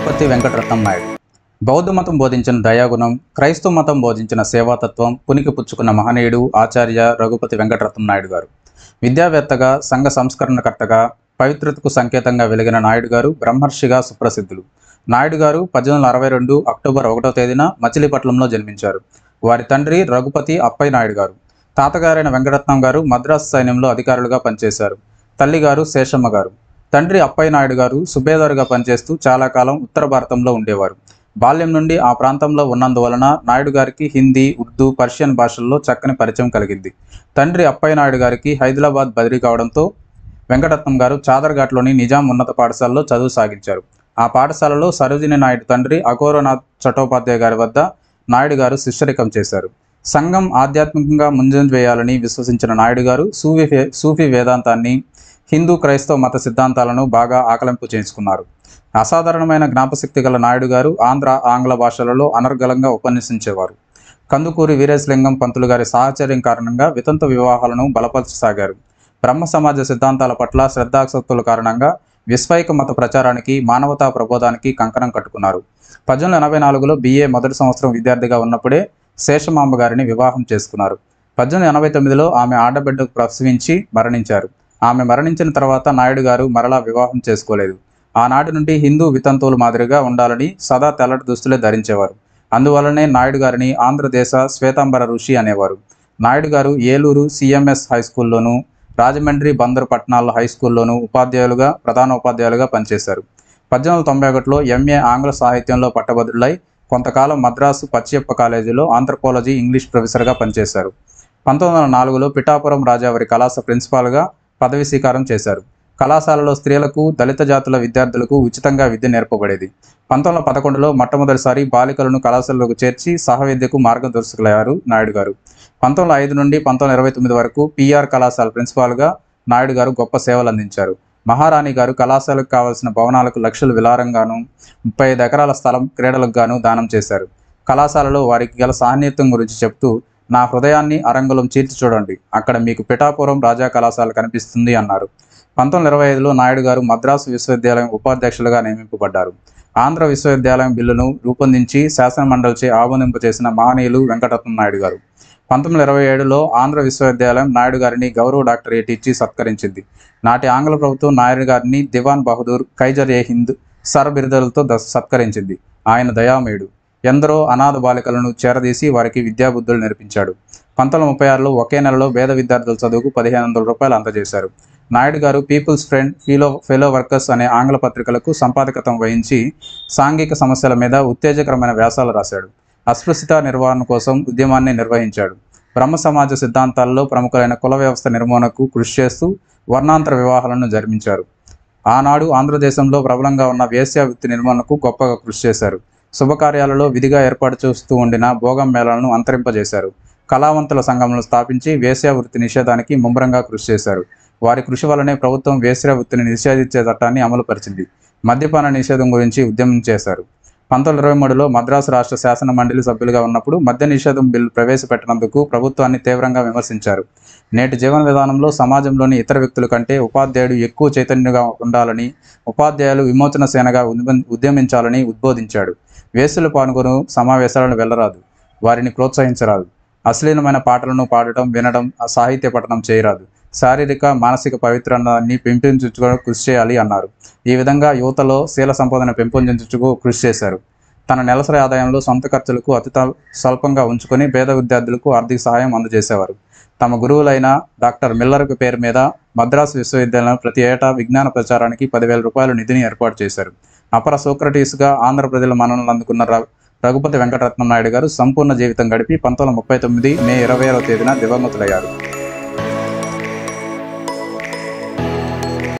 రఘుపతి వెంకటరత్నం నాయుడు బౌద్ధ మతం బోధించిన దయాగుణం క్రైస్తవ మతం బోధించిన సేవాతత్వం పునికి పుచ్చుకున్న మహనీయుడు ఆచార్య రఘుపతి వెంకటరత్నం నాయుడు గారు విద్యావేత్తగా సంఘ సంస్కరణకర్తగా పవిత్రతకు సంకేతంగా వెలిగిన నాయుడు గారు బ్రహ్మర్షిగా సుప్రసిద్ధులు నాయుడు గారు పద్దెనిమిది వందల అరవై రెండు అక్టోబర్ ఒకటో తేదీన మచిలీపట్నంలో జన్మించారు వారి తండ్రి రఘుపతి అప్పయ్య నాయుడు గారు తాతగారైన వెంకటరత్నం గారు మద్రాసు సైన్యంలో అధికారులుగా పనిచేశారు తల్లిగారు శేషమ్మ గారు తండ్రి అప్పయ్య నాయుడు గారు సుబేదారుగా పనిచేస్తూ చాలా కాలం ఉత్తర భారతంలో ఉండేవారు బాల్యం నుండి ఆ ప్రాంతంలో ఉన్నందువలన నాయుడు గారికి హిందీ ఉర్దూ పర్షియన్ భాషల్లో చక్కని పరిచయం కలిగింది తండ్రి అప్పయ్య నాయుడు గారికి హైదరాబాద్ బదిలీ కావడంతో వెంకటరత్నం గారు చాదర్ఘాట్లోని నిజాం ఉన్నత పాఠశాలలో చదువు సాగించారు ఆ పాఠశాలలో సరోజిని నాయుడు తండ్రి అఘోరనాథ్ చట్టోపాధ్యాయ గారి వద్ద నాయుడు గారు శిష్యరికం చేశారు సంఘం ఆధ్యాత్మికంగా ముంజంజ వేయాలని విశ్వసించిన నాయుడు గారు సూఫీ వే- సూఫీ వేదాంతాన్ని హిందూ క్రైస్తవ మత సిద్ధాంతాలను బాగా ఆకలింపు చేసుకున్నారు అసాధారణమైన జ్ఞాపశక్తి గల నాయుడు గారు ఆంధ్ర ఆంగ్ల భాషలలో అనర్గళంగా ఉపన్యసించేవారు కందుకూరి వీరేశలింగం పంతులు గారి సాహచర్యం కారణంగా వితంతు వివాహాలను బలపరచసాగారు బ్రహ్మ సమాజ సిద్ధాంతాల పట్ల శ్రద్ధాసక్తుల కారణంగా విశ్వైక మత ప్రచారానికి మానవతా ప్రబోధానికి కంకణం కట్టుకున్నారు పద్దెనిమిది వందల ఎనభై నాలుగులో బిఏ మొదటి సంవత్సరం విద్యార్థిగా ఉన్నప్పుడే శేషమాంబ గారిని వివాహం చేసుకున్నారు పద్దెనిమిది ఎనభై తొమ్మిదిలో ఆమె ఆడబిడ్డకు ప్రసవించి మరణించారు ఆమె మరణించిన తర్వాత నాయుడు గారు మరలా వివాహం చేసుకోలేదు ఆనాటి నుండి హిందూ వితంతువుల మాదిరిగా ఉండాలని సదా తెల్లటి దుస్తులే ధరించేవారు అందువలనే నాయుడు గారిని ఆంధ్రదేశ శ్వేతాంబర ఋషి అనేవారు నాయుడు గారు ఏలూరు సిఎంఎస్ హై స్కూల్లోను రాజమండ్రి బందరు పట్టణాల హై స్కూల్లోను ఉపాధ్యాయులుగా ప్రధాన ఉపాధ్యాయులుగా పనిచేశారు పద్దెనిమిది వందల తొంభై ఒకటిలో ఎంఏ ఆంగ్ల సాహిత్యంలో పట్టభద్రులై కొంతకాలం మద్రాసు పచ్చియప్ప కాలేజీలో ఆంథ్రపోలజీ ఇంగ్లీష్ ప్రొఫెసర్గా పనిచేశారు పంతొమ్మిది వందల నాలుగులో పిఠాపురం రాజావారి కళాశాల ప్రిన్సిపాల్గా పదవి స్వీకారం చేశారు కళాశాలలో స్త్రీలకు దళిత జాతుల విద్యార్థులకు ఉచితంగా విద్య నేర్పబడేది పంతొమ్మిది వందల పదకొండులో మొట్టమొదటిసారి బాలికలను కళాశాలలోకి చేర్చి సహవిద్యకు మార్గదర్శకులయ్యారు నాయుడు గారు పంతొమ్మిది వందల ఐదు నుండి పంతొమ్మిది వందల ఇరవై తొమ్మిది వరకు పిఆర్ కళాశాల ప్రిన్సిపాల్గా నాయుడు గారు గొప్ప సేవలు అందించారు మహారాణి గారు కళాశాలకు కావాల్సిన భవనాలకు లక్షలు విలారంగాను ముప్పై ఐదు ఎకరాల స్థలం క్రీడలకు గాను దానం చేశారు కళాశాలలో వారికి గల సాన్నిహిత్యం గురించి చెప్తూ నా హృదయాన్ని అరంగులం చీల్చి చూడండి అక్కడ మీకు పిఠాపురం రాజా కళాశాల కనిపిస్తుంది అన్నారు పంతొమ్మిది వందల ఇరవై ఐదులో నాయుడు గారు మద్రాసు విశ్వవిద్యాలయం ఉపాధ్యక్షులుగా నియమింపబడ్డారు ఆంధ్ర విశ్వవిద్యాలయం బిల్లును రూపొందించి శాసనమండలిచే ఆమోదింపు చేసిన మహనీయులు వెంకటరత్నం నాయుడు గారు పంతొమ్మిది వందల ఇరవై ఏడులో ఆంధ్ర విశ్వవిద్యాలయం నాయుడు గారిని గౌరవ డాక్టరేట్ ఇచ్చి సత్కరించింది నాటి ఆంగ్ల ప్రభుత్వం నాయుడు గారిని దివాన్ బహదూర్ కైజర్ ఏ హింద్ సర్ బిరుదులతో ద- సత్కరించింది ఆయన దయామయుడు ఎందరో అనాథ బాలికలను చేరదీసి వారికి విద్యాబుద్ధులు నేర్పించాడు పంతొమ్మిది వందల ముప్పై ఆరులో ఒకే నెలలో పేద విద్యార్థుల చదువుకు పదిహేను వందల రూపాయలు అందజేశారు నాయుడు గారు పీపుల్స్ ఫ్రెండ్ ఫీలో ఫెలో వర్కర్స్ అనే ఆంగ్ల పత్రికలకు సంపాదకత్వం వహించి సాంఘిక సమస్యల మీద ఉత్తేజకరమైన వ్యాసాలు రాశాడు అస్పృశ్యత నిర్వహణ కోసం ఉద్యమాన్ని నిర్వహించాడు బ్రహ్మ సమాజ సిద్ధాంతాల్లో ప్రముఖులైన కుల వ్యవస్థ నిర్మూలనకు కృషి చేస్తూ వర్ణాంతర వివాహాలను జరిపించారు ఆనాడు ఆంధ్రదేశంలో ప్రబలంగా ఉన్న వేశ్య వృత్తి నిర్మూలనకు గొప్పగా కృషి చేశారు శుభకార్యాలలో విధిగా ఏర్పాటు చేస్తూ ఉండిన భోగం మేళలను అంతరింపజేశారు కళావంతుల సంఘంలో స్థాపించి వేశ్య వృత్తి నిషేధానికి ముమ్మరంగా కృషి చేశారు వారి కృషి వల్లనే ప్రభుత్వం వేశ్య వృత్తిని నిషేధించే చట్టాన్ని అమలుపరిచింది మద్యపాన నిషేధం గురించి ఉద్యమం చేశారు పంతొమ్మిది వందల ఇరవై మూడులో మద్రాసు రాష్ట్ర శాసన మండలి సభ్యులుగా ఉన్నప్పుడు మద్య నిషేధం బిల్లు ప్రవేశపెట్టినందుకు ప్రభుత్వాన్ని తీవ్రంగా విమర్శించారు నేటి జీవన విధానంలో సమాజంలోని ఇతర వ్యక్తుల కంటే ఉపాధ్యాయుడు ఎక్కువ చైతన్యంగా ఉండాలని ఉపాధ్యాయులు విమోచన సేనగా ఉద్యమ- ఉద్యమించాలని ఉద్బోధించాడు వేసులు పాల్గొను సమావేశాలను వెళ్ళరాదు వారిని ప్రోత్సహించరాదు అశ్లీలమైన పాటలను పాడటం వినడం ఆ సాహిత్య పఠనం చేయరాదు శారీరక మానసిక పవిత్రాన్ని పెంపొందించుకోవడం కృషి చేయాలి అన్నారు ఈ విధంగా యువతలో శీల సంపదను పెంపొందించుకు కృషి చేశారు తన నెలసరి ఆదాయంలో సొంత ఖర్చులకు అతి త- స్వల్పంగా ఉంచుకొని పేద విద్యార్థులకు ఆర్థిక సహాయం అందజేసేవారు తమ గురువులైన డాక్టర్ మిల్లర్ పేరు మీద మద్రాసు విశ్వవిద్యాలయం ప్రతి ఏటా విజ్ఞాన ప్రచారానికి పదివేల రూపాయల నిధిని ఏర్పాటు చేశారు అపర సోక్రటీస్గా ఆంధ్ర ప్రజల మన్ననలు అందుకున్న ర- రఘుపతి వెంకటరత్నం నాయుడు గారు సంపూర్ణ జీవితం గడిపి పంతొమ్మిది వందల ముప్పై తొమ్మిది మే ఇరవై తేదీన దివంగతులయ్యారు